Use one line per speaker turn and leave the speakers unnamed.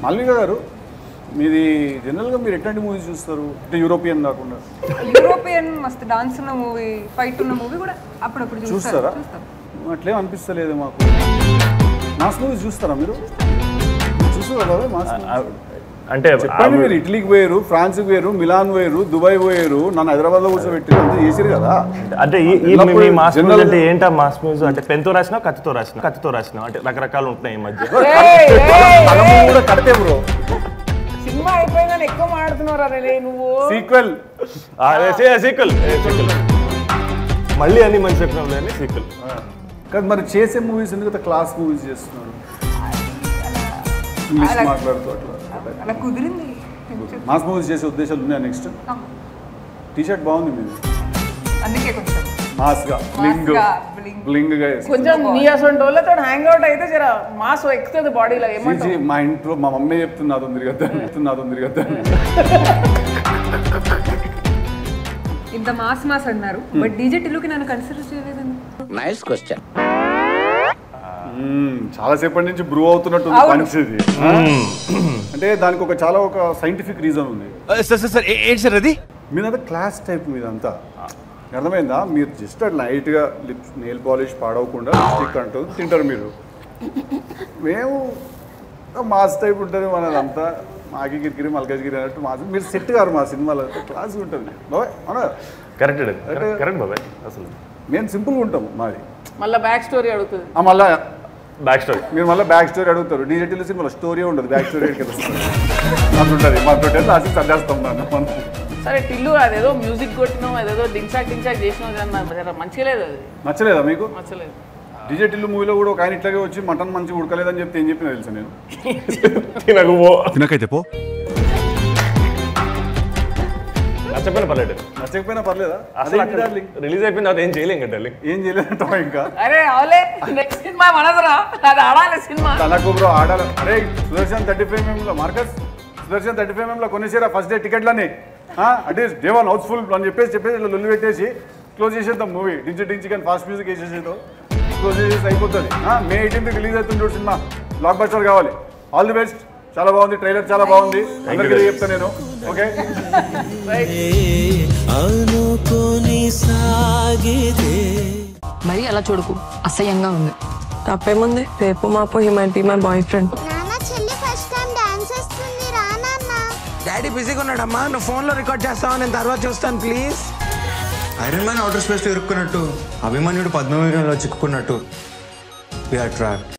మాల్విక గారు మీది జనరల్గా మీరు ఎట్లాంటి మూవీస్ చూస్తారు అంటే యూరోపియన్ కాకుండా
యూరోపియన్ మస్తు డాన్స్ ఉన్న మూవీ ఫైట్ ఉన్న మూవీ కూడా అప్పుడప్పుడు చూస్తారు
చూస్తారా
చూస్తాం
అట్లేం అనిపిస్తలేదు మాకు మాస్ మూవీస్ చూస్తారా మీరు చూస్తారా బాబాయ్ మాస్ movies?
అంటే
చెప్పండి మీరు ఇటలీకి పోయారు ఫ్రాన్స్కి పోయారు మిలాన్ పోయారు దుబాయ్ పోయారు నన్ను హైదరాబాద్లో కూర్చోబెట్టి అంతా చేసారు కదా
అంటే ఈ ఈ
ఎల్లప్పుడూ
మీ మాస్ మ్యూజ్
general-
అంటే ఏంటా మాస్ మ్యూజ్ అంటే పెన్తో రాసినా కత్తితో రాసినా కత్తితో రాసినా అంటే రకరకాలు ఉంటున్నాయి ఈ మధ్య
ఏయ్, ఏయ్,
కలము కూడా కడితే బ్రో
సినిమా అయిపోయిందని ఎక్కువ మాడుతున్నారా రే నువ్వు
సీక్వెల్
సీక్వెల్ సీక్వెల్ మళ్ళీ అన్ని మంచి చెప్పినాం అని సీక్వెల్
కానీ మరి చేసే మూవీస్ ఎందుకు క్లాస్ మూవీస్ చేస్తున్నారు ఇంగ్లీష్
అలా-
మాట్లాడుతూ అట్లా
అలా కుదిరింది
మాస్ మూవీస్ చేసే ఉద్దేశాలు ఉన్నాయా నెక్స్ట్ టీ షర్ట్ బాగుంది మీది
అందుకే కొంచెం
మాస్ గా బ్లింగ్
గా, bling.
బ్లింగ్ గా వేసి.
కొంచెం నీ అసలు వాళ్ళతో హ్యాంగ్ అవుట్ అయితే జర మాస్ ఎక్కుతుంది బాడీలో
చీ,
ఏమంటావు
చీ, మా ఇంట్లో మా మమ్మీ చెప్తుంది అది ఉంది కదా చెప్తుంది అది ఉంది కదా
ఇంత మాస్ మాస్ అన్నారు బట్ డీజే టిల్లుకి నన్ను కన్సిడర్ చేయలేదండి
నైస్ క్వశ్చన్
మ్మ్, చాలా సేపటి నుంచి బ్రూ అవుతున్నట్టు ఉంది
అవును.
పనిచేది అంటే దానికి ఒక చాలా ఒక సైంటిఫిక్ రీజన్ ఉంది
సార్ సార్ సార్ ఏంటి సార్ అది
మీదంతా క్లాస్ టైప్ మీదంతా అర్థమైందా మీరు జస్ట్ అట్లా లైట్గా లిప్ నెయిల్ పాలిష్ పాడవకుండా స్టిక్ అంటూ తింటారు మీరు మేము మాస్ టైప్ ఉంటుంది మనదంతా మాకి గిరిగిరి మల్కాజ్గిరి అన్నట్టు మాస్ మీరు సెట్ గారు మా సినిమాలో క్లాస్ ఉంటుంది బాబాయ్ అవునా
కరెక్ట్ కరెక్ట్ బాబాయ్ అసలు
మేము సింపుల్గా ఉంటాం మాది
మళ్ళీ బ్యాక్ స్టోరీ అడుగుతుంది
ఆ, మళ్ళా
బ్యాక్ స్టోరీ
మీరు మళ్ళీ బ్యాక్ స్టోరీ అడుగుతారు డీజెటీలో సినిమాలో స్టోరీ ఉండదు బ్యాక్ స్టోరీ అట్లుంటుంది మా తోటి లాస్ట్ సర్దేస్తాం దాన్ని మనం
సరే టిల్లు అదేదో మ్యూజిక్ కొట్టినావు అదేదో డించాక్ డించాక్ చేసినావు కానీ నాకు జర మంచిగా లేదు అది
నచ్చలేదా మీకు
నచ్చలేదు
డీజే టిల్లు మూవీలో కూడా ఒక ఆయన ఇట్లాగే వచ్చి మటన్ మంచిగా ఉడకలేదని చెప్తే ఏం చెప్పినా తెలుసా నేను
తినకు పో
తినకైతే పో
చెప్పిన పర్లేదు
నచ్చకపోయినా పర్లేదా
అసలు
అదేంటి darling?
రిలీజ్ అయిపోయిన తర్వాత ఏం చేయలేం కదా డార్లింగ్
ఏం చేయలేదంటావా ఇంకా
అరే అవలే నెక్స్ట్ సినిమా మనదురా అది ఆడాలి సినిమా
తనకు బ్రో ఆడాలి అరే సుదర్శన్ థర్టీ ఫైవ్ ఎంఎంలో మార్కస్ సుదర్శన్ థర్టీ ఫైవ్ ఎంఎంలో కొనేసారా ఫస్ట్ డే టికెట్లని అంటే డే వన్ హౌస్ఫుల్ అని చెప్పేసి చెప్పేసి ఇట్లా లొల్లి పెట్టేసి క్లోజ్ చేసేద్దాం మూవీ డించి డించి కానీ ఫాస్ట్ మ్యూజిక్ వేసేసేద్దాం క్లోజ్ చేసేసి అయిపోతుంది ఆ, మే ఎయిటీన్త్ రిలీజ్ అవుతుంది చూడు సినిమా బ్లాక్ బస్టర్ కావాలి ఆల్ ది బెస్ట్ చాలా బాగుంది ట్రైలర్ చాలా బాగుంది అందరికీ ఇదే చెప్తాను నేను ఓకే
అనుకోని సాగితే
మరి అలా చూడకు అసహ్యంగా ఉంది
తప్పేముంది రేపు మాపు he might be my boyfriend
నాన్న చెల్లి ఫస్ట్ టైం డాన్స్ చేస్తుంది రా నాన్న
డాడీ బిజీగా ఉన్నాడమ్మా నువ్వు ఫోన్ లో రికార్డ్ చేస్తావా నేను తర్వాత చూస్తాను please
iron man outer space లో ఇరుక్కున్నట్టు అభిమన్యుడు పద్మవ్యూహంలో చిక్కుకున్నట్టు వీఆర్ ట్రాప్